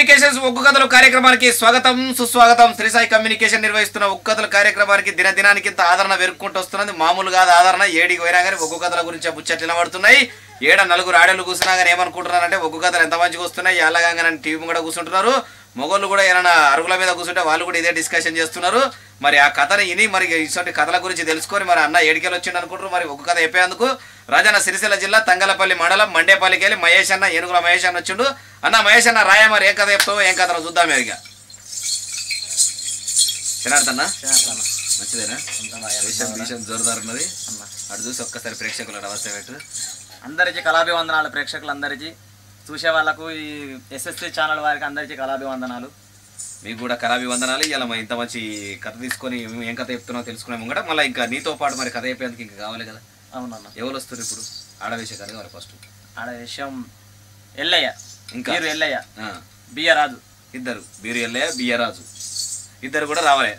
Communications ఒగ్గు కథలు కార్యక్రమానికి స్వాగతం సుస్వాగతం శ్రీసాయి కమ్యూనికేషన్ నిర్వహిస్తున్న ఒగ్గు కథల కార్యక్రమానికి దినదినానికి ఇంత ఆదరణ పెరుక్కుంటూ వస్తున్నది మామూలు కాదు ఆదరణ ఏడికి పోయినా కానీ ఒగ్గు కథల గురించి ఆ ముచ్చట్లు వినబడుతున్నాయి ఏడ నలుగురు ఆడలు కూర్చున్నా కానీ ఏమనుకుంటున్నారంటే ఒగ్గు కథలు ఎంత మంచిగా వస్తున్నాయి ఎలాగా టీవీ కూడా కూర్చుంటున్నారు మొగోళ్ళు కూడా ఏమైనా అరుగుల మీద కూర్చుంటే వాళ్ళు కూడా ఇదే డిస్కషన్ చేస్తున్నారు మరి ఆ కథని విని మరి ఇటువంటి కథల గురించి తెలుసుకొని మరి అన్న ఏడికెళ్ళి వచ్చిండు అనుకుంటారు మరి ఒక కథ చెప్పేందుకు రాజన్న సిరిసిల్ల జిల్లా తంగలపల్లి మండలం మండేపల్లికి వెళ్ళి మహేష్ అన్న ఏనుగుల మహేష్ అన్న వచ్చిండు అన్న మహేష్ అన్న రాయ మరి ఏం కథ చెప్తావు ఏం కథను చూద్దాం ఇక తినాడుతన్నా మంచిదేనా విషయం విషయం జోరుదారు ఉన్నది అటు చూసి ఒక్కసారి ప్రేక్షకుల అవస్థ పెట్టు అందరికీ కళాభివందనాలు ప్రేక్షకులందరికీ చూసే వాళ్ళకు ఈ ఎస్ఎస్సి ఛానల్ వారికి అందరికీ కళాభివందనాలు మీకు కూడా కళాభి వందనాలు ఇలా మరి ఇంత మంచి కథ తీసుకొని మేము ఏం కథ చెప్తున్నావు తెలుసుకునే ముంగట మళ్ళీ ఇంకా నీతో పాటు మరి కథ చెప్పేందుకు ఇంకా కావాలి కదా అవునన్న ఎవరు వస్తారు ఇప్పుడు ఆడవేసే కథ కావాలి ఫస్ట్ ఆడ విషయం ఎల్లయ్య ఇంకా మీరు ఎల్లయ్య ఆ, బియ్యరాజు ఇద్దరు బీరు ఎల్లయ్య బియ్యరాజు ఇద్దరు కూడా రావాలి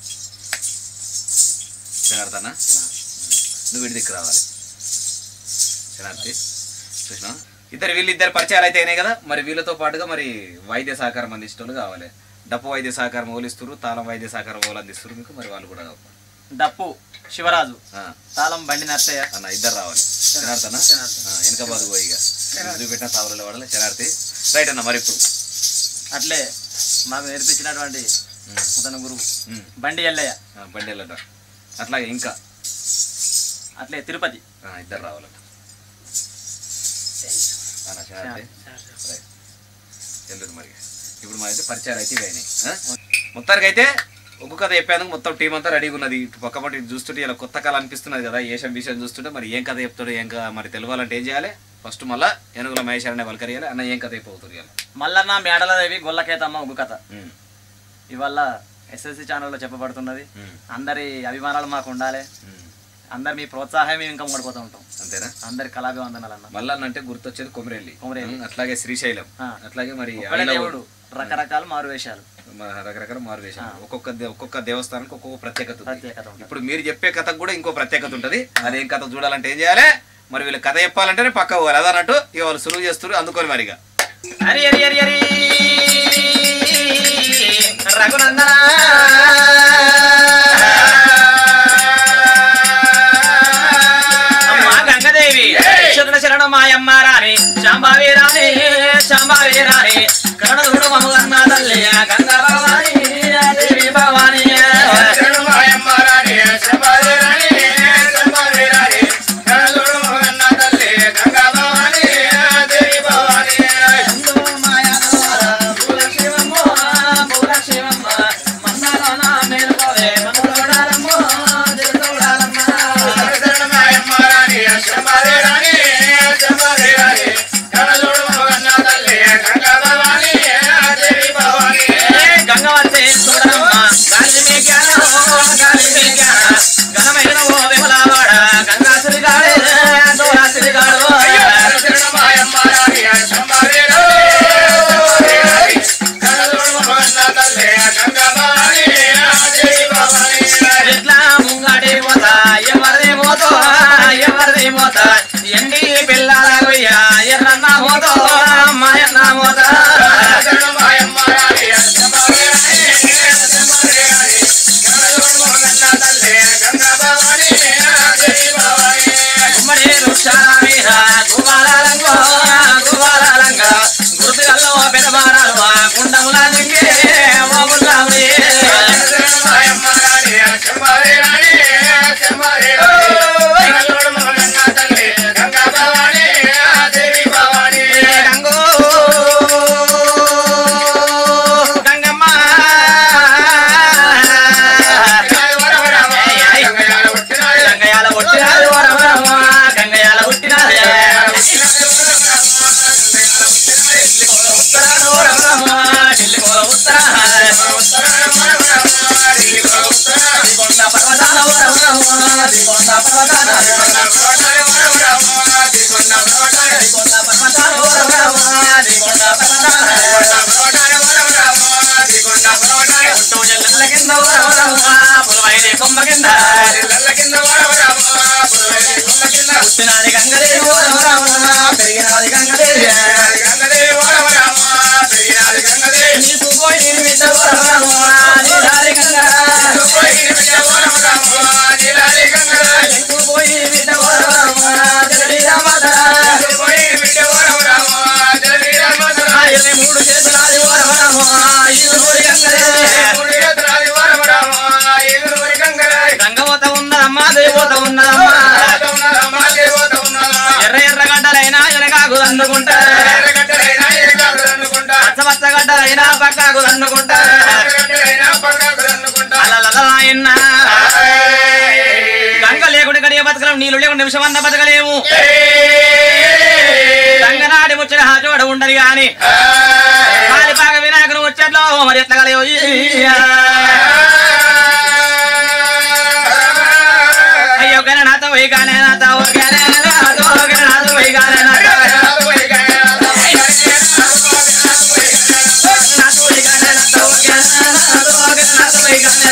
తినాడతానా నువ్వు వీడి దిక్కు రావాలి తినార్తి చూసినా ఇద్దరు వీళ్ళిద్దరు పరిచయాలు అయితే అయినాయి కదా మరి వీళ్ళతో పాటుగా మరి వైద్య సహకారం అందించేటోళ్ళు కావాలి డప్పు వైద్య సహకారం ఓలిస్తారు తాళం వైద్య సహకారం ఓలు అందిస్తారు మీకు మరి వాళ్ళు కూడా కావాలి డప్పు శివరాజు ఆ, తాళం బండి నర్సయ్య అన్న ఇద్దరు రావాలి తినాడతానా వెనక బాదు పోయి ఇక చూపెట్టిన సావులలో వాడాలి చెరార్తి రైట్ అన్న మరి ఇప్పుడు అట్లే మాకు నేర్పించినటువంటి ఉమ్, అతను గురువు ఉమ్. బండి ఎల్లయ్య ఆ, బండి వెళ్ళట అట్లాగే ఇంకా అట్లే తిరుపతి ఆ, ఇద్దరు రావాలట అన్న, శనార్థి. రైట్. వెళ్తుంది మరి ఇప్పుడు మా అయితే పరిచయాలు అయితే ఇవి అయినాయి ఆ? మొత్తానికి అయితే ఒక్కొక్క కథ చెప్పేందుకు మొత్తం టీం అంతా రెడీగా ఉన్నది ఇటు పక్క పట్టి ఇటు చూస్తుంటే ఇలా కొత్త కళ అనిపిస్తున్నది కదా ఏషం విషయం చూస్తుంటే మరి ఏం కథ చెప్తాడు ఏం కథ మరి తెలియాలంటే ఏం చేయాలి ఫస్ట్ మళ్ళా ఏనుగుల మహేష్ అనే వలకరియాలి అన్న ఏం కథ అయిపోతుంది ఇవాళ మల్లన్న మేడలదేవి గొల్లకేతమ్మ ఉగ్గు కథ ఉమ్, ఇవల్ల ఎస్ఎస్సి ఛానల్లో చెప్పబడుతున్నది ఉమ్, అందరి అభిమానాలు మాకు ఉండాలి ఉమ్. అందరి మీ ప్రోత్సాహం మేము ఇంకా ముడిపోతూ ఉంటాం అంతేనా అందరి కళాభివందనాలు అన్న మళ్ళా అంటే గుర్తొచ్చేది కొమరెల్లి కొమరెల్లి. ఉమ్, అట్లాగే శ్రీశైలం ఆ. అట్లాగే మరి ఒక్కడే ఐలవోలు. దేవుడు రకరకాల మారు వేషాలు మన రకరకాల మారు వేషాలు ఒక్కొక్క దే- ఒక్కొక్క దేవస్థానానికి ఒక్కొక్క ప్రత్యేకత ఉంది. ప్రత్యేకత ఉంటుంది ఇప్పుడు మీరు చెప్పే కథకు కూడా ఇంకో ప్రత్యేకత ఉంటుంది అదేం కథ చూడాలంటే ఏం చేయాలి మరి వీళ్ళు కథ చెప్పాలంటేనే పక్క పోవాలి అదన్నట్టు ఇక వాళ్ళు సులువు చేస్తారు అందుకొని మరిగా హరి హరి హరి హరి రఘునందన అమ్మ గంగదేవి శరణ శరణ మాయమ్మ రాణి శాంబావి రాణి శాంబావి రాణి కరణదుడు మమగన్న తల్లి గంగా భవాని దేవి భవాని గంగవతే చూడమ్మ గాలి నిమిషం అన్న బతకలేము రంగనాడి ముచ్చిన హాజోడ ఉండదు గాని కాలిపాక వినాయకుడు ముచ్చట్లో మరి ఎట్లా కలయో అయ్యో గణనాథ పోయి గానే నాథ ఓ గానే నాథ ఓ గణనాథ పోయి గానే నాథ నాథ పోయి గానే నాథ ఓ గణనాథ పోయి గానే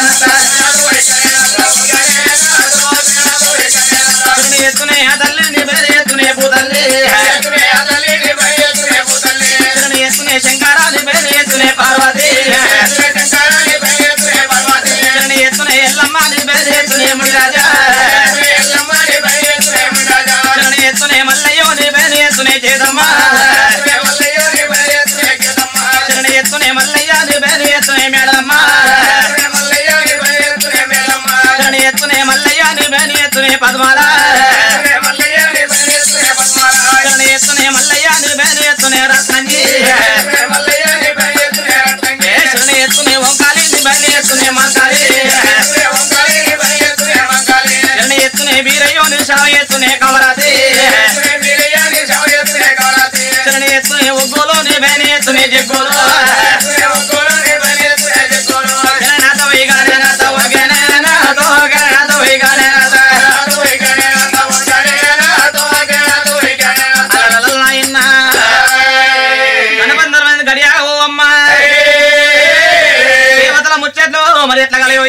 నాథ నీ ఎత్తునే ఆ తల్లి నీ పేరు ఎత్తునే పూతల్లి నీ ఎత్తునే శంకరా నీ పేరు ఎత్తునే పార్వతి నీ ఎత్తునే ఎల్లమ్మ నీ పేరు ఎత్తునే ముడిరాజా నీ ఎత్తునే మల్లయ్యో నీ పేరు ఎత్తునే చేదమ్మ నీ ఎత్తునే మల్లయ్య నీ పేరు ఎత్తునే మేడమ్మ నీ ఎత్తునే మల్లయ్య నీ పేరు ఎత్తునే పద్మాల నీ ఎత్తునే మల్లయ్య నీ పేరు ఎత్తునే రత్నంగి ఏ శరణి ఎత్తునే ఓంకాళి నీ పేరు ఎత్తునే మంకాళి శరణి ఎత్తునే వీరయ్యో నీ శావ ఎత్తునే కమరాతి శరణి ఎత్తునే ఒగ్గోలో నీ పేరు ఎత్తునే జగ్గోలో గణనాథ వై గణనాథ ఓ గణనాథ ఓ గణనాథ వై గణనాథ అలలలలలయన్న. గణపందర మంది గడియా ఓ అమ్మ దేవతల ముచ్చట్లు మరి ఎట్లా కలయో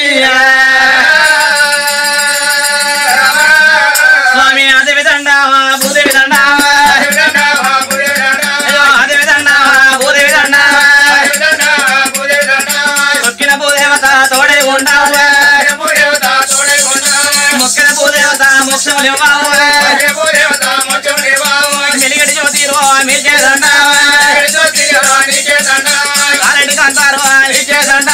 స్వామి అదేవి దండ భూదేవి దండ అయ్యో అదేవి దండ భూదేవి దండ మొక్కిన భూదేవత తోడే ఉండావు మొక్కిన భూదేవత మోక్షములు ఇవ్వవు వెలిగడి జ్యోతిరో మీచేదండ కారెడ్డి కంటారు నీచేదండ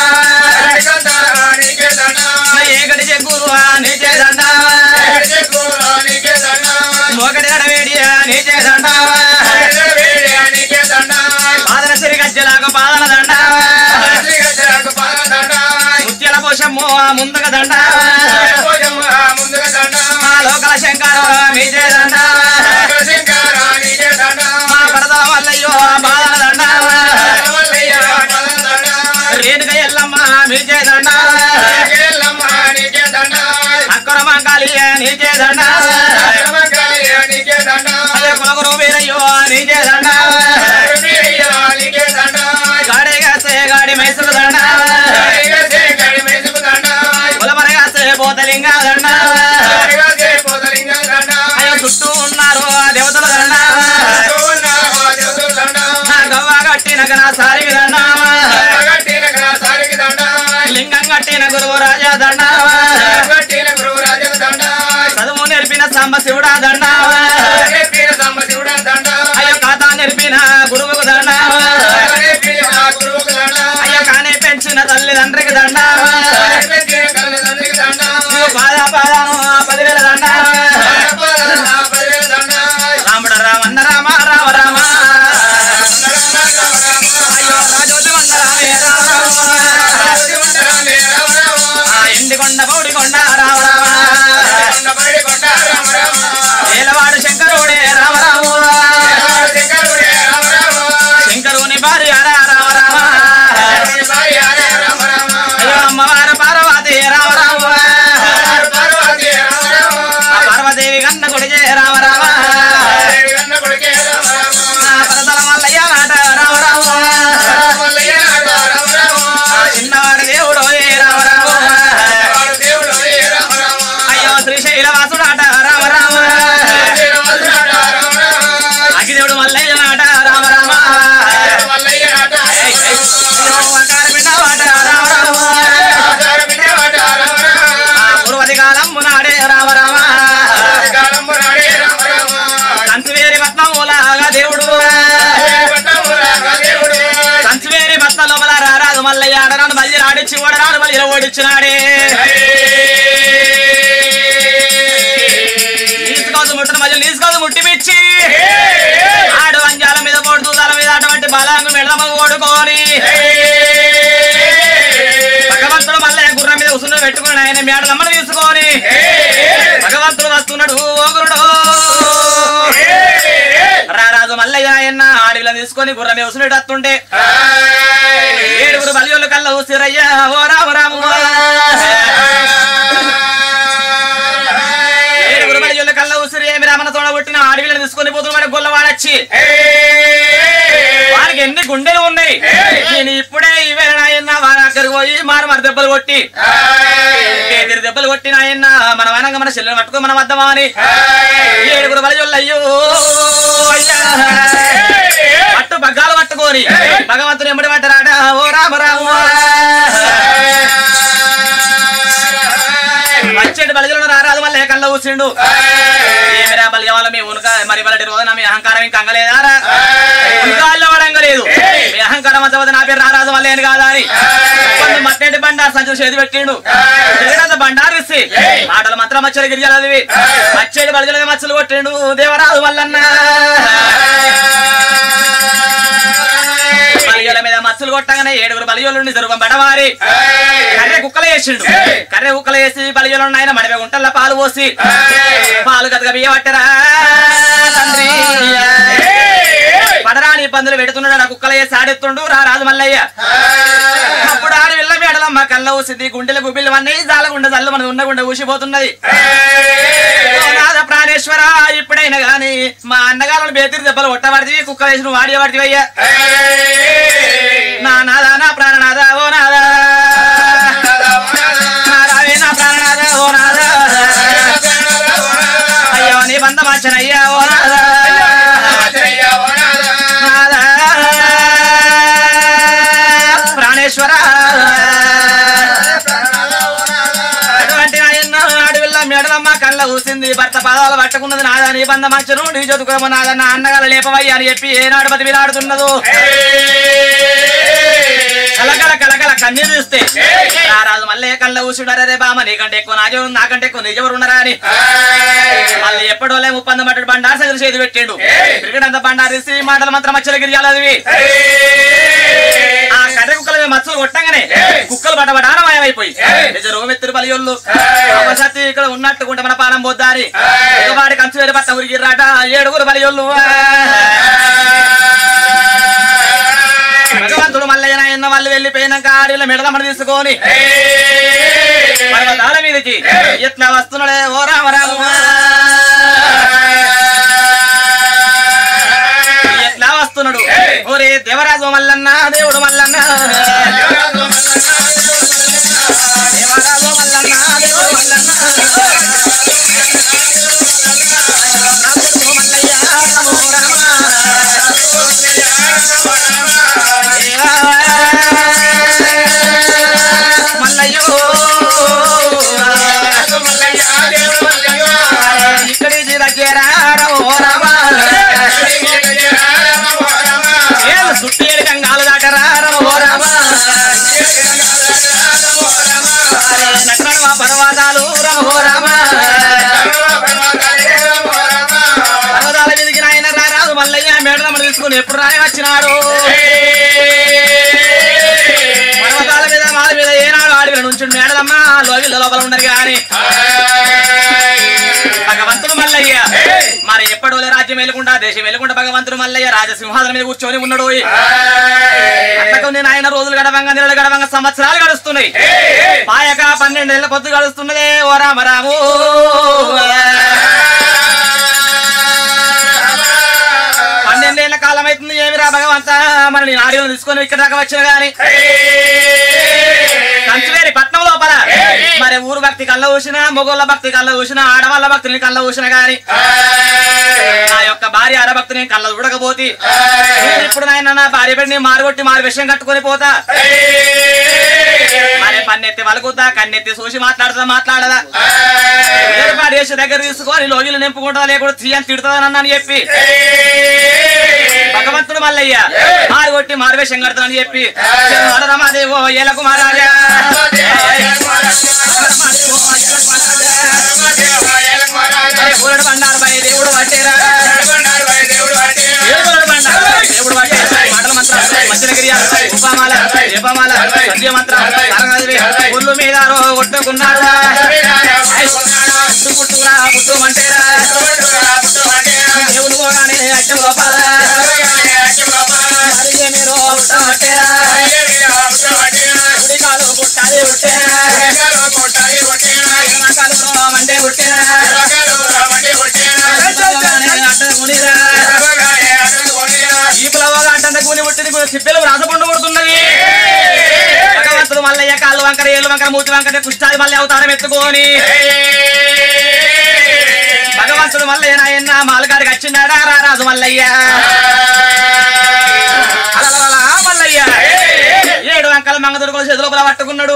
ఏకటి చెక్కురు నీచేదండ మోకటి నడవేడి నీచేదండ పాదల సిరి గజ్జలాక పాదల దండ ముత్యాల పోషమ్ము ముందుగా దండ మా లోకల శంకర మీచేదండ మా పరద వల్లయ్యో బాదల దండ రేణుక ఎల్లమ్మ మీచేదండ అక్కర మంకాలి నీచేదండ అదే కులగురు వీరయ్యో నీచేదండ గాడి కాసే గాడి మైసులు దండ కులమరగాసే పోతలింగ దండ అయ్యో చుట్టూ ఉన్నారు దేవతల దండ నా గవ్వ కట్టిన నా సారికి దండ లింగం కట్టిన గురువు రాజా దండ చదువు నేర్పిన సాంబ శివుడా దండ అయ్యో ఖాతా నేర్పిన గురువుకు దండ అయ్యో కానే పెంచిన తల్లిదండ్రికి దండ నువ్వు పాద పాదాను పదివేల దండ రాముడ రామన్న రామ రామ రామ అయ్యో రాజోతి వంద రామే రామ రామ ఆ ఎండి కొండ పౌడి కొండ రామ రామ ఏలవాడు శంకరుడే రామ రామ శంకరుని భార్య రా రామ రామ అయ్యో అమ్మవారు పార్వతి రామ రామ ఆ పార్వదేవి కన్న కొడిచే రామ రామ ఆ పరదల మల్లయ్య మాట రామ రామ ఆ చిన్నవాడి దేవుడు ఏ రామ రామ అయ్యో శ్రీశైల వాసుడాట రామ రామ అగ్గిదేవుడు మల్లయ్య మాట రామ రామ అయ్యో వంకార బిడ్డ మాట రామ రామ ఆ పూర్వది కాలం నాడే రామ రామ కంచువేరి పట్నములాగా దేవుడు కంచువేరి పట్నం లోపల రారాదు మల్లయ్య ఆడరాడు మళ్ళీ ఆడిచ్చి ఓడరాడు మళ్ళీ ఓడిచ్చినాడే తీసుకోదు ముట్టను మళ్ళీ తీసుకోదు ముట్టి పిచ్చి ఆడు అంజాల మీద పడుతూ తల మీద అటువంటి బలాంగు మెడమగు ఓడుకోని భగవంతుడు మళ్ళీ గుర్రం మీద ఉసులు పెట్టుకుని ఆయన మేడలమ్మను తీసుకొని భగవంతుడు వస్తున్నాడు ఓ తీసుకొని గుర్రం వేసుకునేటత్తుంటే ఏడుగురు బలియోళ్ళు కళ్ళ ఊసిరయ్యా ఓ రామ రాము ఏడుగురు బలియోళ్ళు కళ్ళ ఊసిరి ఏమి రామన తోడ పుట్టిన అడవిలను తీసుకొని పోతున్న గొల్లవాడొచ్చి వారికి ఎన్ని గుండెలు ఉన్నాయి నేను ఇప్పుడే ఇవే నాయన్న వారి అక్కడికి పోయి మారు మరి దెబ్బలు కొట్టి ఎదిరి దెబ్బలు కొట్టి నాయన్న మన వనంగా మన చెల్లెలు పట్టుకో మన వద్దమా అని ఏడుగురు బలిజొల్లు అయ్యో అయ్యా. పట్టు బగ్గాలు పట్టుకొని భగవంతుని ఎమ్మడి పట్టరాట ఓ రామ రామ వచ్చేటి బలిజలను రారాదు మళ్ళీ కళ్ళ కూర్చుండు ఏమిరా బలిజవాళ్ళ మీ ఉనక మరి వాళ్ళ రోజున మీ అహంకారం ఇంకా అంగలేదారా ఉనకాల్లో వాడంగలేదు మీ అహంకారం అంత వద్ద నా పేరు రారాజు మళ్ళీ అని కాదా అని కొన్ని మట్టేటి బండారు సంచులు చేతి పెట్టిండు తిరగడంత బండారు ఇస్తే మాటలు మాత్రం మచ్చలు గిరిజలది మచ్చేటి బలిజల మచ్చలు కొట్టిండు దేవరాజు మల్లన్న బలిజల మీద మచ్చలు కొట్టగానే ఏడుగురు బలిజోళ్ళు జరుగు బడవారి కర్రె కుక్కలు వేసిండు కర్రె కుక్కలు వేసి బలిజలు ఆయన మడివే గుంటల్లో పాలు పోసి పాలు గతగా బియ్య పట్టరా తండ్రి పడరాని ఇబ్బందులు పెడుతున్నాడు ఆ కుక్కలు వేసి ఆడెత్తుండు రా రాజు మల్లయ్య అప్పుడు ఆడి వెళ్ళ మేడలమ్మ కళ్ళ ఊసింది గుండెల గుబ్బిళ్ళు అన్నీ జాలగుండ జల్లు మన ఉన్నగుండ ఊసిపోతున్నది ఓ నాథ ప్రాణేశ్వర ఇప్పుడైనా గాని మా అన్నగారు బేతిరి దెబ్బలు కొట్టబడితే కుక్క వేసి నువ్వు ఆడేవాడివి అయ్యా నా నాద నా ప్రాణనాథ ఓ నాద నా రావే నా ప్రాణనాథ ఓ నాద అయ్యో నీ బంధమాచన అయ్యా ఓ నాద నాద ప్రాణేశ్వర అటువంటి ఆయన అడవిలో మెడలమ్మ కళ్ళ ఊసింది భర్త పాదాలు పట్టుకున్నది నాదా నీ బంధమచ్చను నీ చదువుకోమ నాదా నా అన్నగారు లేపవయ్యా అని చెప్పి ఏనాడు బతి విలాడుతున్నదో కలకల కలకల కన్నీరు చూస్తే ఆ రాజు మళ్ళీ కళ్ళ ఊసుడారే రే బామ నీకంటే ఎక్కువ నాకే ఉంది నాకంటే ఎక్కువ నిజవరు ఉన్నారా అని మళ్ళీ ఎప్పుడోలే ముప్పంద మట్టడు బండారు సగలు చేతి పెట్టిండు క్రికెట్ బండారు ఇసి మాటలు మాత్రం మచ్చలు గిరియాలదివి ఆ కర్రె కుక్కల మీద మచ్చలు కొట్టంగానే కుక్కలు బటబడాన మాయమైపోయి నిజ రోమెత్తురు బలియోళ్ళు అవసత్తి ఇక్కడ ఉన్నట్టుకుంటే మన పానం పోద్దారి వాడి కంచు వేరు పట్ట ఉరిగిర్రాట ఏడుగురు బలియోళ్ళు భగవంతుడు మల్లయ్య నాయన్న వాళ్ళు వెళ్ళిపోయినాక ఆడిలో మెడలమ్మని తీసుకొని పర్వతాల మీదకి ఎట్లా వస్తున్నాడే ఓ రామ రామ ఎట్లా వస్తున్నాడు ఓరే దేవరాజు మల్లన్న దేవుడు మల్లన్న దేవరాజు మల్లన్న దేవుడు మల్లన్న నమో మల్లయ్య, నమో రామ. మల్లయ్యో ఇక్కడి దగ్గర ఓ రామ ఏళ్ళు సుట్టేడు గంగాలు దాటరా ఓ రామ నటనడమ పర్వతాలు రమో రామ పర్వతాల మీదకి నాయన రారాదు మల్లయ్య మేడలమ్మ తీసుకుని ఎప్పుడు రాయ వచ్చినాడు పర్వతాల మీద మాల మీద ఏనాడు ఆడవిల నుంచి మేడలమ్మ లోగిళ్ళ లోపల ఉండరు గాని భగవంతుడు మల్లయ్య మరి ఎప్పటి రాజ్యం వెళ్ళకుండా దేశం వెళ్ళకుండా భగవంతుడు మల్లయ్య రాజసింహాసనం మీద కూర్చొని ఉన్నాడు అట్లకు నేను ఆయన రోజులు గడవంగా నెలలు గడవంగా సంవత్సరాలు గడుస్తున్నాయి పాయక పన్నెండేళ్ల పొద్దు గడుస్తున్నదే ఓ రామరాము పన్నెండేళ్ల కాలం అవుతుంది ఏమిరా భగవంత మరి నేను ఆడియో తీసుకొని ఇక్కడ దాకా వచ్చిన గాని కంచువేరి పట్నం లోపల మరి ఊరు భక్తి కళ్ళ ఊసిన మొగోళ్ళ భక్తి కళ్ళ ఊసిన ఆడవాళ్ళ భక్తిని కళ్ళ ఊసిన గాని నా యొక్క భార్య అరభక్తిని కళ్ళ చూడకపోతే నేను ఇప్పుడు నాయన నా భార్య పెట్టి మారుగొట్టి మారు విషయం కట్టుకొని పోతా మరి పన్నెత్తి వలుకుతా కన్నెత్తి చూసి మాట్లాడుతా మాట్లాడదా ఏర్పాటు చేసి దగ్గర తీసుకొని లోగిలు నింపుకుంటా లేకుండా తీయని తిడుతుందని చెప్పి భగవంతుడు మల్లయ్య మారు కొట్టి మారు వేషం కడతానని చెప్పి రమాదేవో ఏలకు మహారాజా పూరడు బండారు పై దేవుడు పట్టేరా దేవుడు బండారు దేవుడు పట్టేరా మండల మంత్రం మంచినగిరి ఉపమాల దీపమాల సత్య మంత్రం తరగది పుల్లు మీద కొట్టుకున్నాడు పుట్టు పుట్టురా పుట్టుమంటేరా దేవుడు పోగానే అడ్డం లోపల వంకర మూతి వంకర కుష్టాది మళ్ళీ అవతారం ఎత్తుకొని భగవంతుడు మల్లయ్య నాయన్న మాలగాడికి వచ్చిందాడా రా రాజు మల్లయ్య అలలలలా మల్లయ్య ఏడు అంకల మంగదుడుకోల చేతిలో బల పట్టుకున్నాడు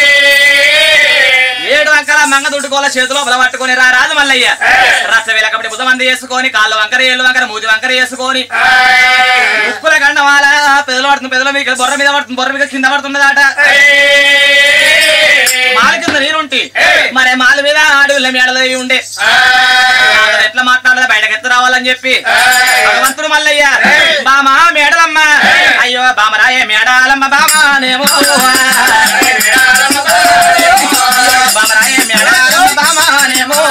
ఏడు అంకల మంగదుడుకోల చేతిలో బల పట్టుకుని రా రాజు మల్లయ్య రస వేల కబడి బుధమంది వేసుకొని కాళ్ళు వంకర ఏళ్ళు వంకర మూతి వంకర వేసుకొని ఉప్పుల గండమాల పెదలు పడుతుంది పెదల మీద బొర్ర మీద పడుతుంది బొర్ర మీద కింద పడుతున్నదాట మాల కింద నేనుంటి మరే మాల మీద అడవుల మేడలు అయి ఉండే అతను ఎట్లా మాట్లాడాలి బయటకు ఎత్తు రావాలని చెప్పి భగవంతుడు మల్లయ్య బామా మేడలమ్మ అయ్యో బామరాయే మేడాలమ్మ బామానేమో బామరాయే మేడాలమ్మ బామానేమో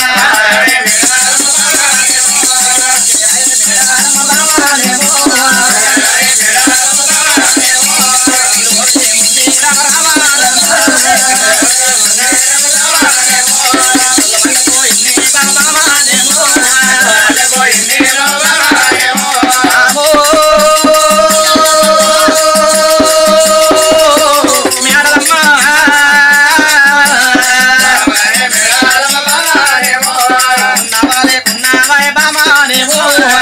ఉన్నావాలే ఉన్నావాయ్ బామానేమో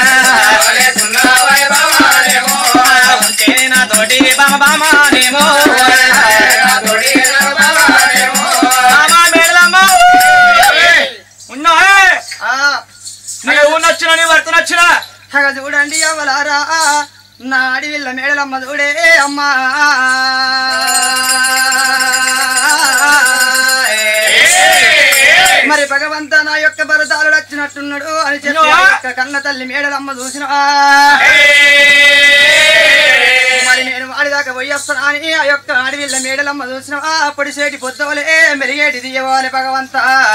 ఉంటే నా తోటి బామ బామానేమో బామా మేడలమ్మ ఉన్నా నీవు నచ్చిన నీ వర్త నచ్చిన హగ చూడండి ఎవలారా నా అడవిల్ల మేడలమ్మ చూడే అమ్మా మరి భగవంత నా యొక్క భరతాలు వచ్చినట్టున్నాడు అని చెప్పి ఆ యొక్క కన్న తల్లి మేడలమ్మ చూసిన మరి నేను వాడిదాకా పోయేస్తానా అని ఆ యొక్క అడవిల్ల మేడలమ్మ చూసిన అప్పుడు సేటి పొద్దవలే మెరిగేటి దియవాలి భగవంత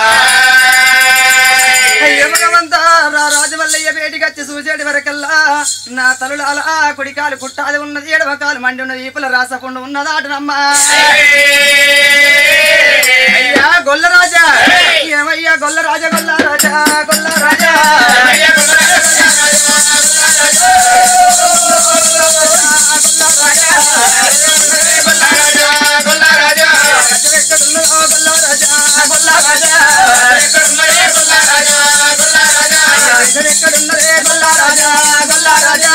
అయ్యో భగవంత రా రాజమల్లయ్య బేటికి వచ్చి చూసేటి వరకల్లా నా తలులాల కుడికాలు పుట్టాది ఉన్నది ఎడమ కాలు మండి ఉన్నది ఈపుల రాసకుండా ఉన్నదాటనమ్మా అయ్యా గొల్ల రాజా ఏమయ్యా గొల్ల రాజా గొల్ల రాజా గొల్ల రాజా ఎక్కడున్నదో గొల్ల రాజా గొల్ల రాజా ఎక్కడున్నదే గొల్ల రాజా గొల్ల రాజా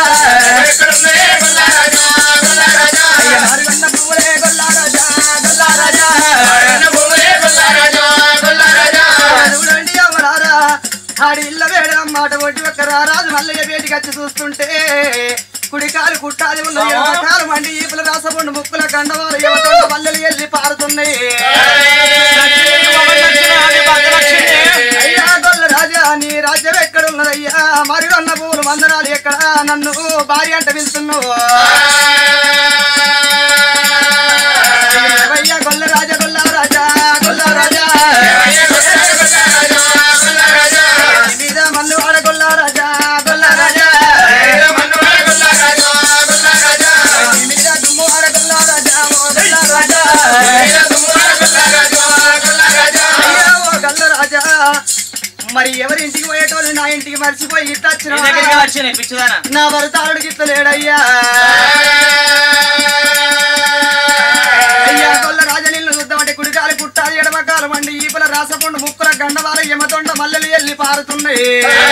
అయ్యా మారిగొండ పువ్వులే గొల్ల రాజా గొల్ల రాజా చూడండి ఎవరారా ఆడి ఇళ్ళ వేడడం మాట ఒడ్డి ఒక్క రారాజు మల్లయ్య బయటికి వచ్చి చూస్తుంటే కుడికాలు కుట్టాలి ఉన్న కాలు మండి ఈపుల రాసపండు ముక్కుల కండవారు యువతోట పల్లెలు వెళ్ళి పారుతున్నాయి అయ్యా గొల్ల రాజా నీ రాజ్యం ఎక్కడ ఉన్నదయ్యా మరి అన్న పువ్వులు మందనాలు ఎక్కడ నన్ను భార్య అంట పిలుస్తున్నావు అయ్యా గొల్ల రాజా గొల్ల రాజా గొల్ల రాజా నీ మీద మన్ను వాడ గొల్ల రాజా గొల్ల రాజా నీ మీద దుమ్ము వాడ గొల్ల రాజా ఓ గొల్ల రాజా అయ్యా ఓ గొల్ల రాజా మరి ఎవరి ఇంటికి పోయేటోళ్ళు నా ఇంటికి మర్చిపోయి ఇట్లా నీ దగ్గరికి వచ్చిన వచ్చినాయి పిచ్చిదానా నా భరతాడు గిట్ల లేడయ్యా అయ్యా గొల్ల రాజ నిన్ను చూద్దామంటే కుడికాలు కుట్టాలి ఎడమకాలు మండి ఈపుల రాసపండు ముక్కుల గండవాల యమతొండ మల్లెలు ఎల్లి పారుతున్నాయి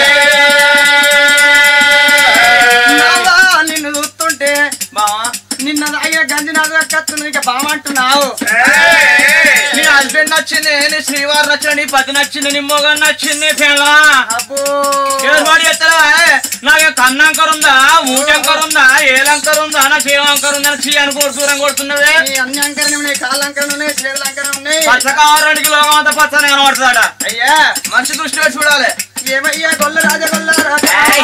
నావా నిన్ను చూస్తుంటే బావా నిన్న తాగిన గంజి నాకు కత్తుంది ఇంకా బామంటున్నావు నీ హస్బెండ్ నచ్చింది నీ శ్రీవారు నచ్చిన నీ పతి నచ్చింది నీ మొగన్ నచ్చింది పిల్ల అబ్బో ఏర్పాటు చేస్తారా నాకు కన్నంకర్ ఉందా మూటంకర్ ఉందా ఏలంకర్ ఉందా నాకు ఏమంకర్ ఉందా చీ అని కొడు దూరం కొడుతున్నదే నీ అన్ని అంకరణ ఉన్నాయి కాళ్ళ అంకరణ ఉన్నాయి చేతుల అంకరణ ఉన్నాయి పచ్చ కావాలంటే లోకం అంతా పచ్చని కనబడుతుందట అయ్యా మంచి దృష్టి పెట్టి చూడాలి ఏమయ్యా గొల్ల రాజా గొల్ల రాజా ఏయ్.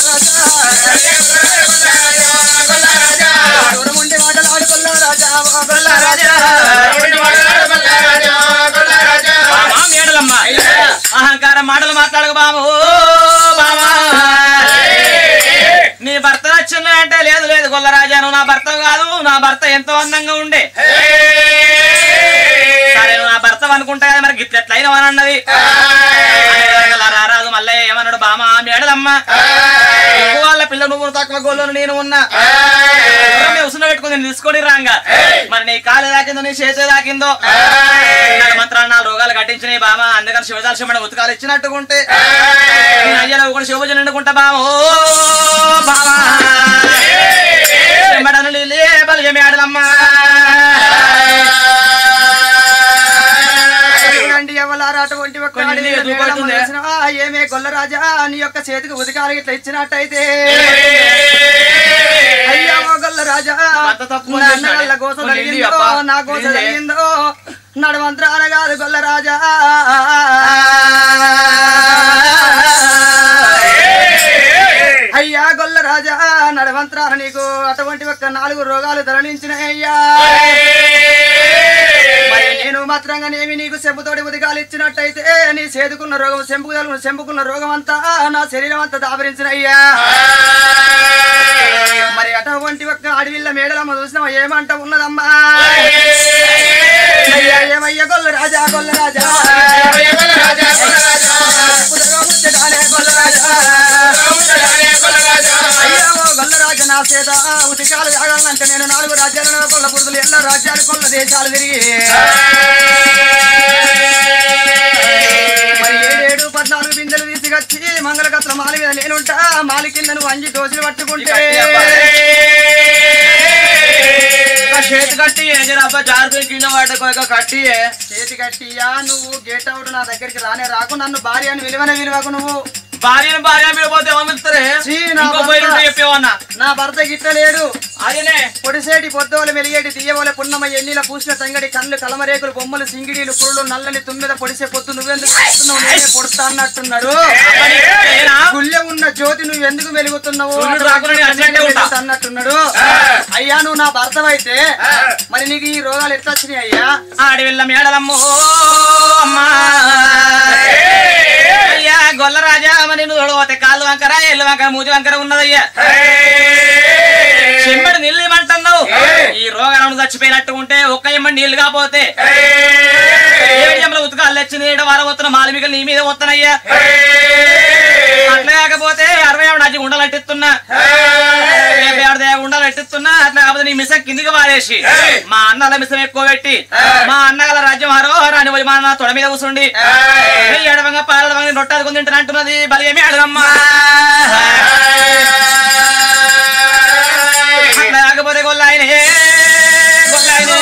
గొల్ల రాజా దూరం ఉండి మాటలాడు గొల్ల రాజా ఓ గొల్ల రాజా బామా మేడలమ్మ అహంకారం మాటలు మాట్లాడక బాబు బామా నీ భర్త నచ్చింది అంటే లేదు లేదు గొల్లరాజా నువ్వు నా భర్త కాదు నా భర్త ఎంతో అందంగా ఉండే సరే నువ్వు నా భర్త అనుకుంటా కదా మరి గిట్ల ఎట్లయినా అని అన్నది రారాదు మళ్ళీ ఏమన్నాడు బామ మేడలమ్మ ఇంకో వాళ్ళ పిల్ల నువ్వు తక్కువ గోళ్ళు నేను ఉన్నా ఉసున పెట్టుకుని నేను తీసుకొని రాంగా మరి నీ కాలు దాకిందో నీ చేతి దాకిందో నాకు మంత్రాలు నాలుగు రోగాలు కట్టించినాయి బామ అందుకని శివదాలు శివమైన ఉతకాలు ఇచ్చినట్టుకుంటే నేను అయ్యలో కూడా శివభజన ఎండుకుంటా బామ ఓ బామా చెమ్మడను లీలే బలియ మేడలమ్మా చూడండి ఎవలారా అటువంటి ఒక్క కొన్ని అడవిలో నీళ్ళు మేడమ్మ దూపడుతుందే. చూసినా, ఏమే గొల్లరాజా నీ యొక్క చేతికి ఉదకాలు ఇట్లా ఇచ్చినట్టయితే అయ్యా ఓ గొల్లరాజా అంత తక్కువ నా చేసినాడే. అన్నగల్ల గోస కొన్ని నీళ్ళు జరిగిందో అబ్బా. నా గోస నీళ్ళే. జరిగిందో నడవంత్రాన కాదు గొల్లరాజా అయ్యా గొల్లరాజా నడవంత్రాన నీకు అటువంటి ఒక్క నాలుగు రోగాలు ధరణించినాయ్యా మరి నేను మాత్రంగా నేమి నీకు చెంపుతోటి ఉదిగాలు ఇచ్చినట్టయితే నీ చేదుకున్న రోగం చెంపుకు చెంపుకున్న రోగం అంతా నా శరీరం అంతా దాపరించినయ్యా మరి అటువంటి ఒక్క అడవిల్ల మేడలమ్మ చూసినావా ఏమంట ఉన్నదమ్మా అయ్యా ఏమయ్య గొల్ల రాజా గొల్ల రాజా పుదగా ముచ్చటాలే గొల్ల రాజా. అయ్యా ఓ గొల్ల రాజా నా చేత ఉతికాలు కాగాలంటే నేను నాలుగు రాజ్యాలను కొల్ల పురుదులు ఎన్నో రాజ్యాలు కొల్ల దేశాలు తిరిగి మరి ఏడేడు పద్నాలుగు బిందెలు తీసుకొచ్చి మంగళకత్ర మాలి మీద నేనుంటా మాలి కింద నువ్వు అంజి దోషులు పట్టుకుంటే చేతి కట్టి ఏజరబ్బా జారిపోయి కింద పడ్డ కట్టి చేతి కట్టియా నువ్వు గేట్ అవుట్ నా దగ్గరికి రానే రాకు నన్ను భార్య అని విలువనే విలువకు నువ్వు భార్యను భార్య మీద పోతే ఏమమిస్తారే చీ, నా ఇంకో భర్త. పోయి ఉంటే చెప్పేవన్నా నా భర్త గిట్టలేడు అదేనే పొడిసేటి పొద్దోలు మెలిగేటి తీయవోల పున్నమ ఎన్నిల పూసిన తంగడి కళ్ళు కలమరేకులు బొమ్మలు సింగిడీలు కురులు నల్లని తుమ్మిద పొడిసే పొద్దు నువ్వెందుకు చేస్తున్నావు నేనే పొడుస్తా అన్నట్టున్నాడు అబ్బని ఏనా? గుళ్ళె ఉన్న జ్యోతి నువ్వు ఎందుకు వెలుగుతున్నావు సూర్యుడు రాకుండా నేను అట్లనే ఉంటా. వెలుగుతా అన్నట్టున్నాడు అయ్యా నువ్వు నా భర్తవైతే మరి నీకు ఈ రోగాలు ఎట్లా వచ్చినాయి అయ్యా ఆడివిల్ల మేడలమ్మో అమ్మా అయ్యా గొల్ల రాజా మరి నువ్వు తోడపోతే కాళ్ళు వంకర ఎల్లు వంకర మూతి వంకర ఉన్నదయ్యా చెమ్మడి నీళ్ళు ఇమ్మంటున్నావు ఈ రోగాలను చచ్చిపోయినట్టు ఉంటే ఒక్క ఎమ్మడి నీళ్లు కాపోతే ఏడియంలో ఉతకాలు తెచ్చి నీడ వారబోతున్న మాలిమికలు నీ మీద పోతున్నాయ్యా అట్లా కాకపోతే అరవై ఆవిడ అజ్జి ఉండలు అట్టిస్తున్నా డెబ్బై ఆవిడ దేగ ఉండలు అట్టిస్తున్నా అట్లా కాకపోతే నీ మిసం కిందికి వారేసి మా అన్నల మిసం ఎక్కువ పెట్టి మా అన్నగల రాజ్యం హరో రాని పోయి మా అన్న తొడ మీద కూర్చుండి ఈ ఎడవంగా పాలడవంగా రొట్టాది కొంది తింటాను అంటున్నది బలి ఏమి అడగమ్మా అట్లా కాకపోతే గొల్లాయనే గొల్లాయనే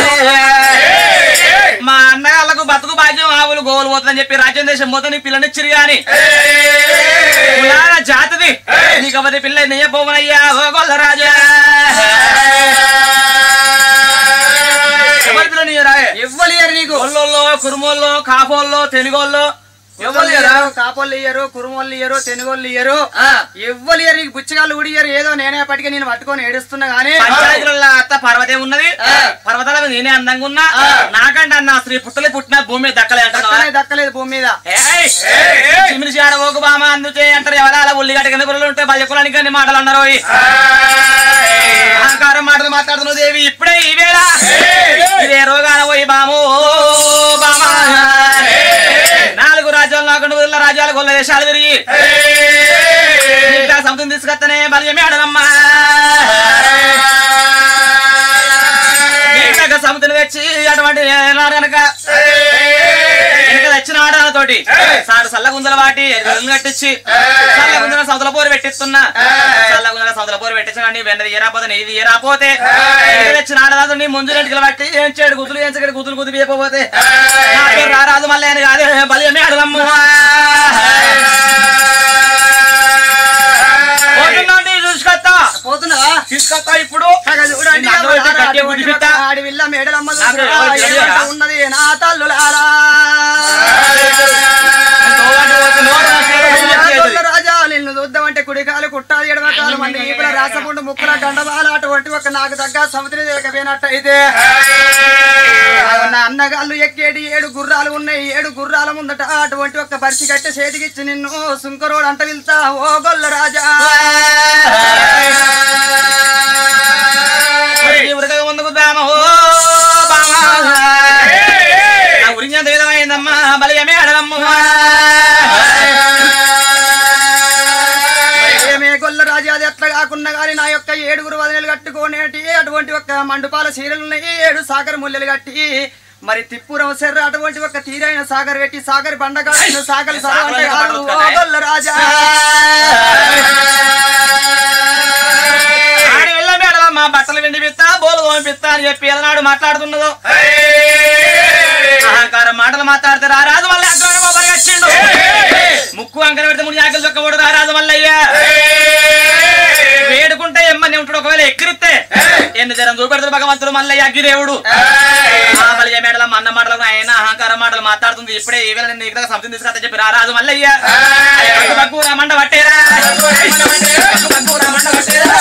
మా అన్నగాళ్ళకు బతుకు భాగ్యం ఆవులు గోవులు పోతుందని చెప్పి రాజ్యం దేశం మొత్తం నీ పిల్లనిచ్చిరు గాని కులాల జాతిది నీకు అవది పిల్ల నెయ్య పోవనయ్యా ఓ గొల్ల రాజా ఎవరి పిల్ల నీయరా ఇవ్వలేరు నీకు గొల్లోల్లో కురుమోల్లో కాపోల్లో తెలుగోల్లో ఎవరు లేరా? కాపోళ్ళు ఇయ్యరు కురుమోళ్ళు ఇయ్యరు తెనుగోళ్ళు ఇయ్యరు ఆ, ఇవ్వలేరు నీకు బుచ్చగాళ్ళు కూడా ఇయ్యరు ఏదో నేనే పట్టుకొని నేను పట్టుకొని ఏడుస్తున్నా గానీ పంచాయతీలలో అత్త పర్వతే ఉన్నది పర్వతాల మీద నేనే అందంగా ఉన్నా నాకంటే అన్న స్త్రీ పుట్టలే పుట్టిన భూమి మీద దక్కలే అంటున్నావా? దక్కనే దక్కలేదు భూమి మీద ఏయ్! చిమిరిసి ఆడబోకు బామ అందుతే అంటారు ఎవరాల ఉల్లిగడ్డ కింద గుర్రలు ఉంటే బల్యకులానికి అన్ని మాటలు అన్నారు ఓయ్. అహంకారం మాటలు మాట్లాడుతున్నావు దేవి ఇప్పుడే ఈ వేళ ఇదే రోగాన పోయి బాము బామా నాలుగు రాజ్యాలు నాకుండా వదిలిన రాజ్యాలు గొల్ల దేశాలు తిరిగి ఇంకా సముద్రం తీసుకొస్తేనే బలియమే ఆడదమ్మా ఇంకా సముద్రం తెచ్చి అటువంటి ఏనాడు గనక వెనక తెచ్చిన ఆడాలతోటి సారు సల్లగుందల వాటి ఎరువులను కట్టించి సల్లగుందల సముద్ర పోరు పెట్టిస్తున్నా సల్లగుందల సముద్ర పోరు పెట్టించండి వెన్నది ఏరాపోతే నీది ఏరాపోతే వెనక తెచ్చిన ఆడదాతో నీ ముందు రెంటికి బట్టి ఏం చేయడు గుతులు ఏం చేయడు గుతులు గుతులు వేయకపోతే నా పేరు రారాదు మళ్ళీ అని కాదు బలియమే అడగమ్మ పోతుందండి చూసుకొస్తా పోతున్నావా తీసుకొస్తా ఇప్పుడు కాగా చూడండి నిన్ను అన్నం పెట్టి ఎవరారా గట్టిగా అటువంటి గుడిపెట్టా. ఒక ఆడవిల్ల మేడలమ్మ నాకు చూసినా ఎవరు తెలియదా? ఏమంట ఉన్నది నా తల్లులారా గొల్ల రాజా నిన్ను చూద్దామంటే కుడికాలు కుట్టాలి ఎడమకాలు మంది ఈపుల రాసపుండు ముక్కుల గండబాల అటువంటి ఒక నాకు దగ్గర సముద్రం లేకపోయినట్టయితే నా అన్నగాళ్ళు ఎక్కేటి ఏడు గుర్రాలు ఉన్నాయి ఏడు గుర్రాల ముందట అటువంటి ఒక పరిచి కట్టి చేతికిచ్చి నిన్ను సుంకరోడు అంట వెళ్తా ఓ గొల్ల రాజా ముందుకు బామో ఉరించి అంత విధమైందమ్మా బలియమే అడగమ్మ ఏమే గొల్ల రాజా అది ఎట్లా కాకుండా ఉన్నా గాని నా యొక్క ఏడుగురు వదనలు కట్టుకోనేటి అటువంటి ఒక మండుపాల చీరలు ఉన్నాయి ఏడు సాగర్ ముల్లెలు కట్టి మరి తిప్పురం సెర్ర అటువంటి ఒక తీరైన సాగర్ పెట్టి సాగర్ బండగా సాగర్ సాగర్ కాదు ఓ గొల్ల రాజా ఆడి వెళ్ళ మేడం మా బట్టలు వెండి పిత్తా బోలు పంపిస్తా అని చెప్పి ఎలనాడు మాట్లాడుతున్నదో అహంకారం మాటలు మాట్లాడితే రారాజు మళ్ళీ అగ్రహం పరిగెచ్చిండు ముక్కు అంకర పెడితే మూడు జాకలు చొక్కబోడు రారాజు మల్లయ్య వేడుకుంటే ఎమ్మని ఉంటాడు ఒకవేళ ఎక్కిరిస్తే ఎన్ని జనం చూపెడతాడు భగవంతుడు మల్లయ్య అగ్గిదేవుడు ఆ మల్లయ్య మేడల అన్న మాటలు ఆయన అహంకారం మాటలు మాట్లాడుతుంది ఇప్పుడే ఈ వేళ నేను ఇక్కడ సంథింగ్ తీసుకొస్తా చెప్పి రారాజు మల్లయ్య బగ్గు బగ్గు రా మండ పట్టేరా బగ్గు బగ్గు రా మండ పట్టేరా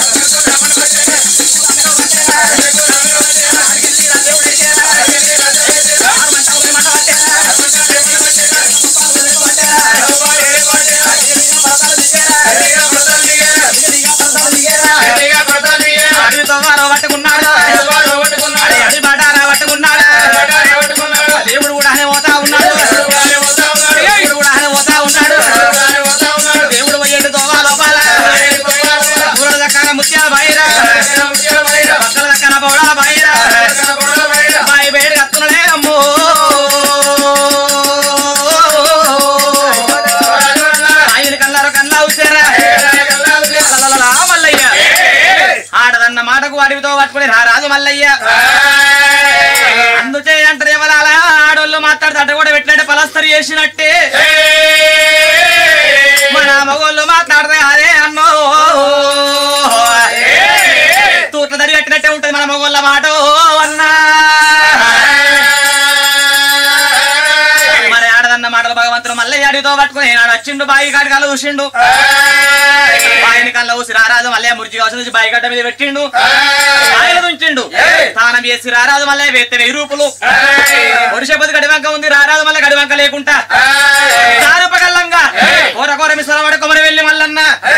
అడవితో వారో పట్టుకున్నాడు అరే అడవి బాటారా పట్టుకున్నాడు దేవుడు కూడా అనే పోతా ఉన్నాడు దేవుడు కూడా అనే పోతా ఉన్నాడు దేవుడు పోయేడు తోవా లోపాల ఊరల దక్కన ముత్యాల బైరా పక్కల దక్కన పౌడాల బైరా బాయి బయట కత్తులే అమ్మో ఆయన కన్నారు కన్నా ఉచ్చారా మల్లయ్య ఆడదన్న మాటకు అడవితో పట్టుకుని రారాజు మల్లయ్య అందుచే అంటారు ఎవరాల ఆడోళ్ళు మాట్లాడితే అడ్డ కూడా పెట్టినట్టే పలస్తరి చేసినట్టే మన మగోళ్ళు మాట్లాడితే అదే అన్నో తూట్ల దరి కట్టినట్టే ఉంటది మన మగోళ్ళ మాట అన్నా మరి ఆడదన్న మాటలు భగవంతుడు మళ్ళీ అడిగితో పట్టుకుని నాడు వచ్చిండు బాయి కాడి కళ్ళ చూసిండు బాయిని కళ్ళ ఊసి రారాజు మళ్ళీ మురికి అవసరం నుంచి బాయి గడ్డ మీద పెట్టిండు ఆయన ఉంచిండు తానం చేసి రారాజు మళ్ళీ వెత్తే వెయ్యి రూపులు ఒడిసేపతి గడివంక ఉంది రారాజు మళ్ళీ గడివంక లేకుండా చారుపగల్లంగా కూర కూర మిశ్రమ పడుకోమని వెళ్ళి మల్లన్న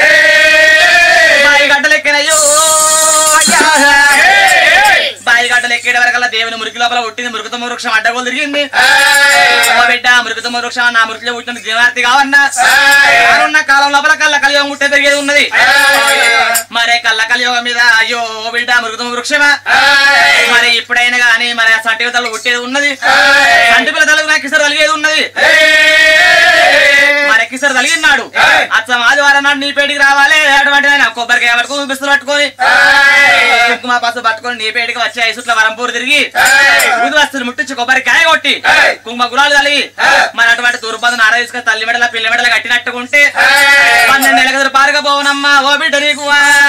బాయి గడ్డలెక్కినయ్యో అయ్యా. బాయి గడ్డలు ఎక్కేట వరకల్లా దేవుని మురికి లోపల పుట్టింది మృగత వృక్షం అడ్డగోలు తిరిగింది ఓ బిడ్డ మృగత వృక్షం నా మృతిలో పుట్టిన జీవార్తి కావన్నా రానున్న కాలం లోపల కళ్ళ కలియోగం పుట్టే తిరిగేది ఉన్నది మరే కళ్ళ కలియోగం మీద అయ్యో ఓ బిడ్డ మృగత వృక్షమా మరి ఇప్పుడైనా గానీ మరి ఆ సంటి పిల్లలు పుట్టేది ఉన్నది సంటి పిల్ల తలకు నాకు కిసరు కలిగేది ఉన్నది మరి కిసరు కలిగినాడు అచ్చం ఆదివారం నాడు నీ పేటికి రావాలి అటువంటి ఆయన కొబ్బరికాయ పట్టుకొని చూపిస్తులు పట్టుకొని కుంకుమ పసు పట్టుకొని నీ పేటికి వచ్చి ఐసుట్ల వరంపూర్ తిరిగి ఊది వస్తువులు ముట్టించి కొబ్బరికాయ కొట్టి కుంకుమ గులాలు కలిగి మరి అటువంటి తూర్పు నార తీసుకొని తల్లి మెడల పిల్ల మెడల కట్టినట్టుకుంటే పన్నెండు నెలల కదురు పారుగా పోవనమ్మా ఓ బిడ్డ నీకు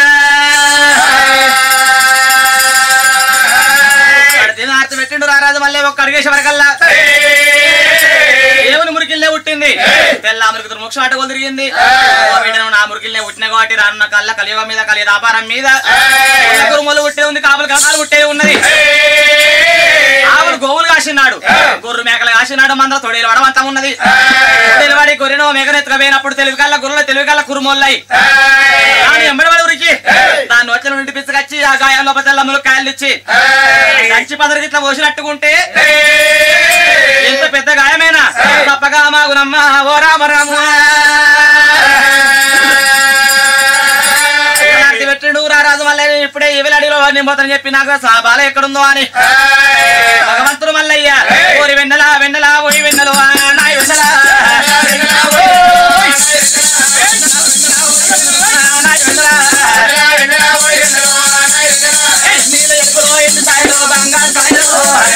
ఆర్తి పెట్టిండు రారాజు మళ్ళీ ఒక్క అడిగేసే వరకల్లా దేవుని మురికిల్లే పుట్టింది తెల్ల మురికి మోక్ష ఆటగోలు తిరిగింది ఓ బిడ్డను నా మురికిల్లే పుట్టిన కాబట్టి రానున్న కళ్ళ కలియుగం మీద కలియ వ్యాపారం మీద కురుమలు పుట్టే ఉంది కాపులు కథాలు పుట్టే ఉన్నది ఆవులు గోవులు కాసినాడు గొర్రె మేకలు కాసినాడు మంద తొడేలు వడమంతా ఉన్నది తొడేలు వాడి గొర్రెను మేకనెత్తుకపోయినప్పుడు తెలుగు కళ్ళ గొర్రెలు తెలుగు కళ్ళ కురుమోళ్ళయి దాని ఎంబడి వాడి ఉరికి దాన్ని వచ్చిన నుండి పిచ్చుకొచ్చి ఆ గాయం లోపల తెల్లమ్మలు కాయలు ఇచ్చి కంచి పదరికి ఇట్లా పోసినట్టుకుంటే ఎంత పెద్ద గాయమైనా తప్పగా మాగునమ్మ ఓ రామ రామ ఇలాంటి పెట్టిండు రారాజు మళ్ళీ ఇప్పుడే ఈ అడిలో నింపోతని చెప్పి నాకు సాబాల ఎక్కడుందో అని భగవంతుడు మల్లయ్య ఓరి వెన్నెల వెన్నెల ఓరి వెన్నెల నాయ వెన్నెల ఓయ్. నాయ వెన్నెల. నీల ఎప్పుడో ఎన్ని సాయలు బంగారు సాయలు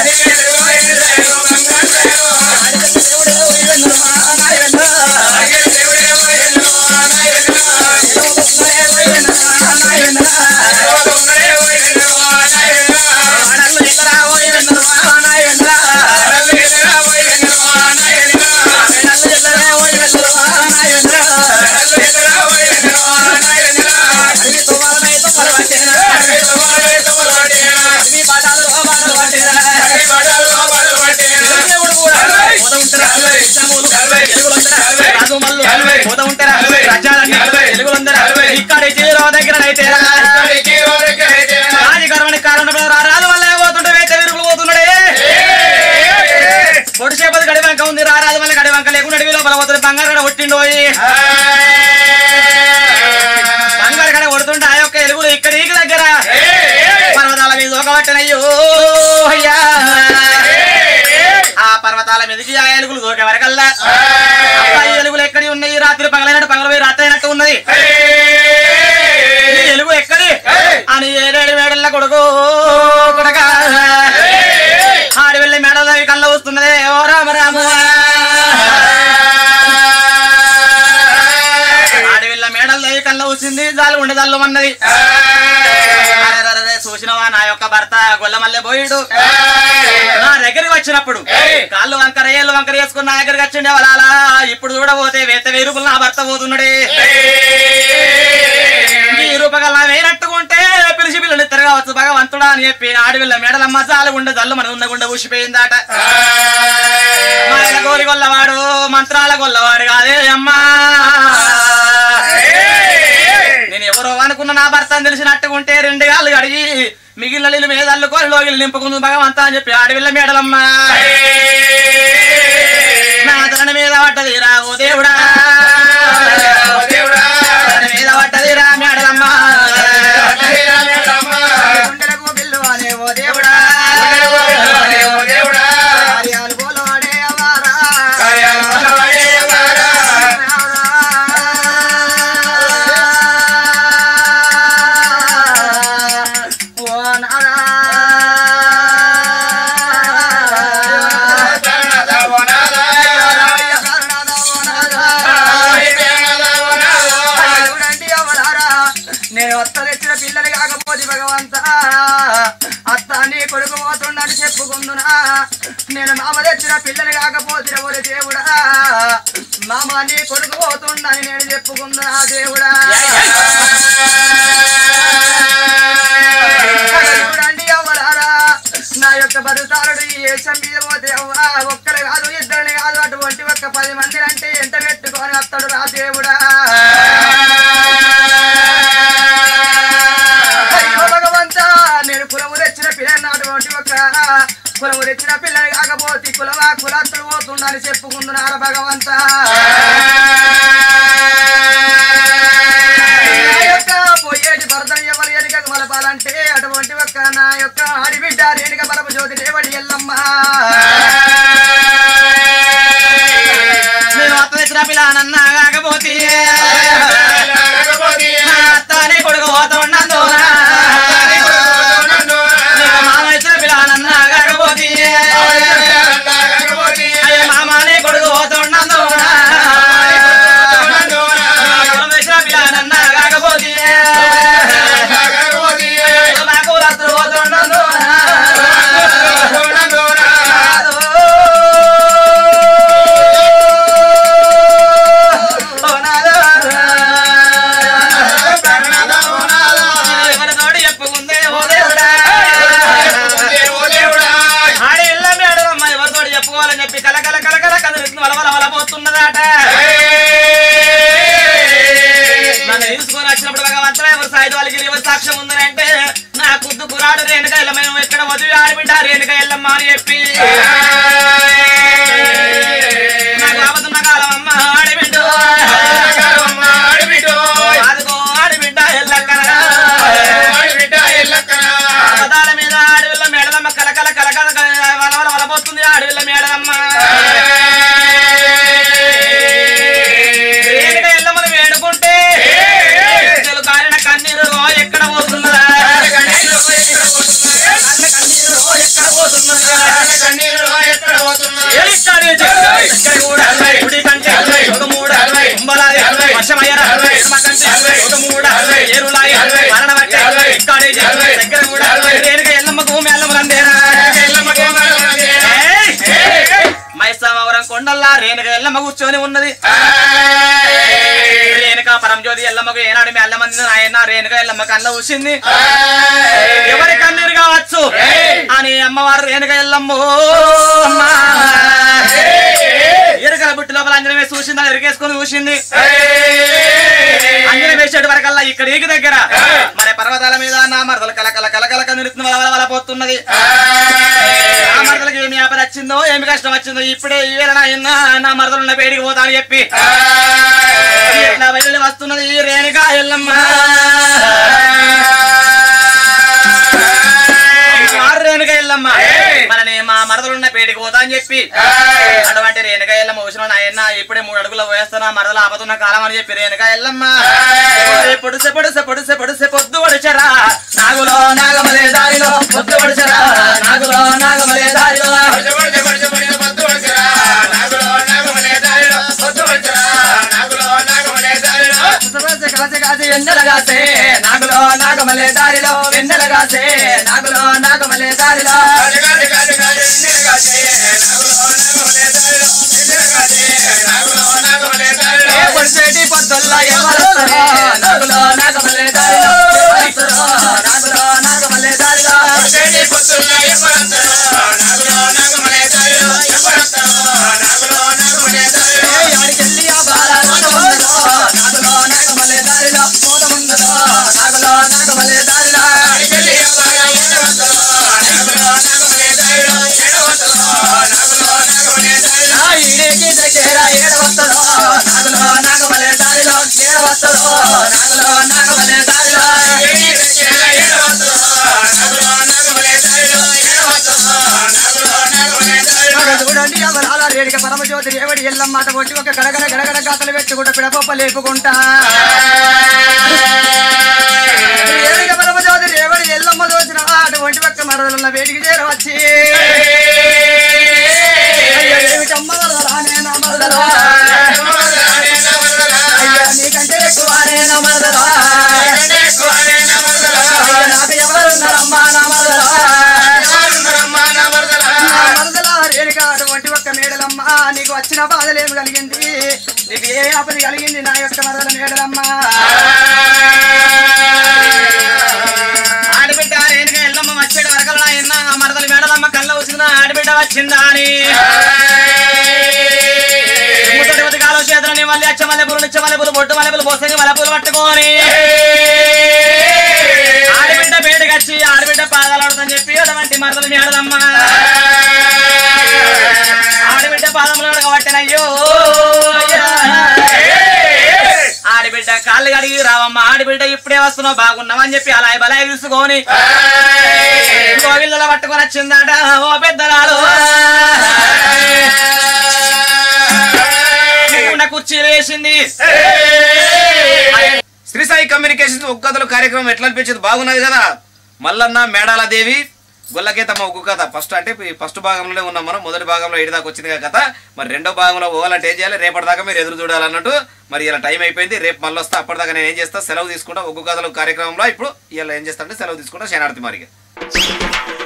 రాజు వల్ల పోతుంటే వేస్తే విరుగులు పోతున్నాడే పొడిసేపది గడివంక ఉంది రారాజు మళ్ళీ గడివంక లేకుండా అడవి లోపల పోతుంది బంగారు కడ కొట్టిండు పోయి బంగారు కడ కొడుతుంటే ఆ యొక్క ఎలుగు పట్టనయ్యో అయ్యా ఆ పర్వతాల మీదకి ఆ ఏలుగులు దూకే వరకల్లా అబ్బా, ఈ ఎలుగులు ఎక్కడి ఉన్నాయి రాత్రి పగలైనట్టు పగలపోయి రాత్రి అయినట్టు ఉన్నది ఈ ఎలుగు ఎక్కడి అని ఏడేడు మేడల్ల కొడుకు కొడక ఆడి వెళ్ళి మేడల కళ్ళ వస్తున్నదే ఓ రామ రామ ఆడి వెళ్ళ మేడల కళ్ళ వచ్చింది జాలు ఉండే జాలు అన్నది అరెరెరెరె, చూసినవా నా యొక్క భర్త గొల్లమల్లె పోయిడు నా దగ్గరికి వచ్చినప్పుడు కాళ్ళు వంకర ఏళ్ళు వంకర వేసుకుని నా దగ్గరికి వచ్చిండే వాళ్ళ ఇప్పుడు చూడబోతే వేత వెయ్యి రూపాయలు నా భర్త పోతున్నాడే ఈ రూపగల వేనట్టుకుంటే పిలిచి పిల్లలు తిరగవచ్చు భగవంతుడా అని చెప్పి ఆడవిల్ల మేడలమ్మ జాలు ఉండే జల్లు మన ఉన్న గుండె ఊసిపోయిందట మాయల గోరి గొల్లవాడు మంత్రాల గొల్లవాడు కాదే అమ్మా నేను ఎవరో అనుకున్న నా భర్త అని తెలిసినట్టుకుంటే రెండు గాళ్ళు కడిగి మిగిలిన నీళ్ళు మీద అల్లుకొని లోగిలు నింపుకుంది భగవంతా అని చెప్పి ఆడవిల్ల మేడలమ్మ నా తన మీద పడ్డది రా ఓ దేవుడా తన మీద పడ్డది రా మేడలమ్మ గుండెలకు బిల్లువానే ఓ దేవుడా కార్యాలు పోలవాడే అవారా ఓ నాదా చూడండి అవలారా నేను అత్త తెచ్చిన పిల్లలు కాకపోతే భగవంత అత్త నీ కొడుకు పోతున్నాడు చెప్పుకుందునా నేను మామ తెచ్చిన పిల్లలు కాకపోతే ఎవరు దేవుడా మామ నీ కొడుకు పోతుండని నేను చెప్పుకుందునా దేవుడా చూడండి అవలారా నా యొక్క బతుతారుడు ఈ దేశం మీద పోతే అవ్వా ఒక్కరు కాదు ఇద్దరిని కాదు అటువంటి ఒక్క పది మంది అంటే ఎంత పెట్టుకొని వస్తాడు రా దేవుడా అయ్యో భగవంతా నేను కులము తెచ్చిన పిల్లని అటువంటి ఒక కులము తెచ్చిన పిల్లని కాకపోతే కులమా కులత్తులు పోతుండని చెప్పుకుంటున్నారు భగవంతా నా యొక్క పోయేటి భర్తను ఎవరు ఎనుక మలపాలంటే అటువంటి ఒక్క నా యొక్క ఆడిబిడ్డ రేణుక బలపు జ్యోతి దేవడి ఎల్లమ్మ నేను అత్త తెచ్చిన పిల్లనన్నా కాకపోతే నా అత్తనే కొడుకు పోతున్నందున నేను మామ ఇచ్చిన పిల్లనన్నా కాకపోతే అయ్యో మామనే కొడుకు పోతున్నందున కులం తెచ్చిన పిల్లనన్నా కాకపోతే నాకు రాత్రి పోతున్నందున ఎవరితోటి చెప్పుకుందే ఓ దేవుడా ఆడి ఇళ్ళ మేడమ్మ ఎవరితోటి చెప్పుకోవాలని చెప్పి కలకల కలకల కదులుతుంది వలవల వల పోతున్నదాట నన్ను తీసుకొని వచ్చినప్పుడు భగవంతుడు ఎవరు సాయుధ వాళ్ళకి ఎవరు సాక్ష్యం ఉందని అంటే నా కుద్దు కురాడు రేణుక ఎల్ల మేము ఎక్కడ వదిలి ఆడిబిడ్డ రేణుక ఎల్లమ్మ అని చెప్పి నాకు ఆపతున్న కాలం అమ్మ ఆడిబిడ్డ అదిగో ఆడిబిడ్డ ఎల్లక్కన పదాల మీద ఆడవిల్ల మేడలమ్మ కలకల కలకల వలవల వలపోతుంది ఆడవిల్ల మేడలమ్మ రేణుక ఎల్లమ్మను వేడుకుంటే చెలు కాలిన కన్నీరు ఓ ఎక్కడ పోతున్నదా కన్న కన్నీరు ఓ ఎక్కడ పోతున్నదా ఏలిస్తాడు ఈ చెట్టు. ఇక్కడ కూడా గుడి కంటే ఒక మూడ కుంభలాది వర్షమయ్యర ఎడమ కంటే ఒక మూడ ఏరులాయి మరణ బట్టే ఇక్కడే దగ్గర కూడా రేణుక ఎల్లమ్మకు మేళ్ళములందేరా ఏయ్! మైసామవరం కొండల్లా రేణుక ఎల్లమ్మ కూర్చొని ఉన్నది రేణుక పరంజ్యోతి ఎల్లమ్మకు ఏనాడు మీ అల్లమంది ఆయన రేణుక ఎల్లమ్మ కళ్ళ ఊసింది ఎవరి కన్నీరు కావచ్చు అని అమ్మవారు రేణుక ఎల్లమ్మ అమ్మా. ఎరుకల బుట్టి లోపల అంజనం వేసి చూసింది ఎరుకేసుకొని చూసింది అంజనం వేసేటి వరకల్లా ఇక్కడ ఈకి దగ్గర మరి పర్వతాల మీద నా మరదలు కలకల కలకల కనులుతుంది వల వల వల పోతున్నది ఆ మరదలకి ఏమి ఆపద వచ్చిందో ఏమి కష్టం వచ్చిందో ఇప్పుడే ఈ వేళ నాయన నా మరదలున్న పేడికి పోతా అని చెప్పి ఇట్లా వెళ్ళి వస్తున్నది ఈ రేణుకా ఎల్లమ్మ పేటికి పోతా అని చెప్పి అటువంటి రేణుక ఎల్లమ్మ వచ్చిన నాయన్న ఇప్పుడే మూడు అడుగులు పోయేస్తున్నా మరదలు ఆపుతున్న కాలం అని చెప్పి రేణుక ఎల్లమ్మ పొడిసె పొడిసె పొడిసె పొడిసె పొద్దు పడిచరా నాగులో నాగమలే దారిలో పొద్దు పడిచరా నాగులో నాగమలే దారిలో కాసే కాసే కాసే వెన్నెలగాసే నాగులో నాగమలే దారిలో వెన్నెలగాసే నాగులో నాగమలే దారిలో ఏ పొడిసేటి పొద్దుల్లో ఎవరొస్తారో నాగులో నాగమలే దారిలో ఎవరొస్తారో నాగులో నాగమలే దారిలో ఏ ఎవరికెళ్ళి ఆ బాల నాగమల్లెలో నాగులో నాగమలే దారిలో మోదముందలో నాగులో నాగమలే దారిలో నా ఈడేకి దగ్గర ఏడవస్తదో నాగులో నాగమలే దారిలో ఏడవస్తదో నాగులో నాగమలే దారిలో మగ చూడండి ఎవరాల రేడిక పరమజ్యోతి రేవడి ఎల్లమ్మాట కొట్టి ఒక గడగడ గడగడ గాతలు పెట్టుకుంటా పిడపప్ప లేపుకుంటా రేడిక పరమజ్యోతి రేవడి ఎల్లమ్మ దోచిన అటువంటి ఒక్క మరదలున్న వేడికి చేరవచ్చి అయ్యో ఏమిటమ్మ వరదలానే నా మరదలా అయ్యో నీకంటే ఎక్కువనే నా మరదలా అయ్యో నాకు ఎవరున్నారమ్మా నా మరదలా నా మరదలా రేణుక అటువంటి ఒక్క మేడలమ్మ నీకు వచ్చిన బాధలేమి కలిగింది నీకు ఏ ఆపది కలిగింది నా యొక్క మరదల మేడలమ్మ ఆడబిడ్డ రేణుక ఎల్లమ్మ వచ్చేటి వరకల ఎన్న మరదలు మేడలమ్మ కళ్ళ వచ్చిన ఆడబిడ్డ వచ్చిందా అని ముద్దటి ఉదకాలు చేతులని మళ్ళీ అచ్చ మల్లెపూలు నిచ్చ మల్లెపూలు బొట్టు మల్లెపూలు పోసని మల్లెపూలు పట్టుకొని ఆడబిడ్డ బయటకు వచ్చి ఆడబిడ్డ పాదాలు ఆడుతుందని చెప్పి అటువంటి మరదలు మేడలమ్మ ఆడబిడ్డ పాదములు అడగబట్టినయ్యో ఆడబిడ్డ కాళ్ళు కడిగి రావమ్మ ఆడబిడ్డ ఇప్పుడే వస్తున్నావు బాగున్నావని చెప్పి అలా బలాయి తీసుకొని కోవిళ్ళలో పట్టుకొని వచ్చిందట ఓ పెద్దరాలు ఉన్న కుర్చీలు వేసింది శ్రీ సాయి కమ్యూనికేషన్స్ ఒక్క కథలు కార్యక్రమం ఎట్లా అనిపించింది బాగున్నది కదా మల్లన్న మేడాల దేవి గొల్లకేతమ్మ ఒక్క కథ ఫస్ట్ అంటే ఈ ఫస్ట్ భాగంలోనే ఉన్నాం మనం మొదటి భాగంలో ఏడు దాకా వచ్చింది కదా కథ మరి రెండో భాగంలో పోవాలంటే ఏం చేయాలి రేపటి దాకా మీరు ఎదురు చూడాలన్నట్టు మరి ఇలా టైం అయిపోయింది రేపు మళ్ళీ వస్తా అప్పటిదాకా నేను ఏం చేస్తా సెలవు తీసుకుంటా ఒక్క కథలు కార్యక్రమంలో ఇప్పుడు ఇలా ఏం చేస్తా అంటే సెలవు తీసుకుంటా శనార్థి మారిగా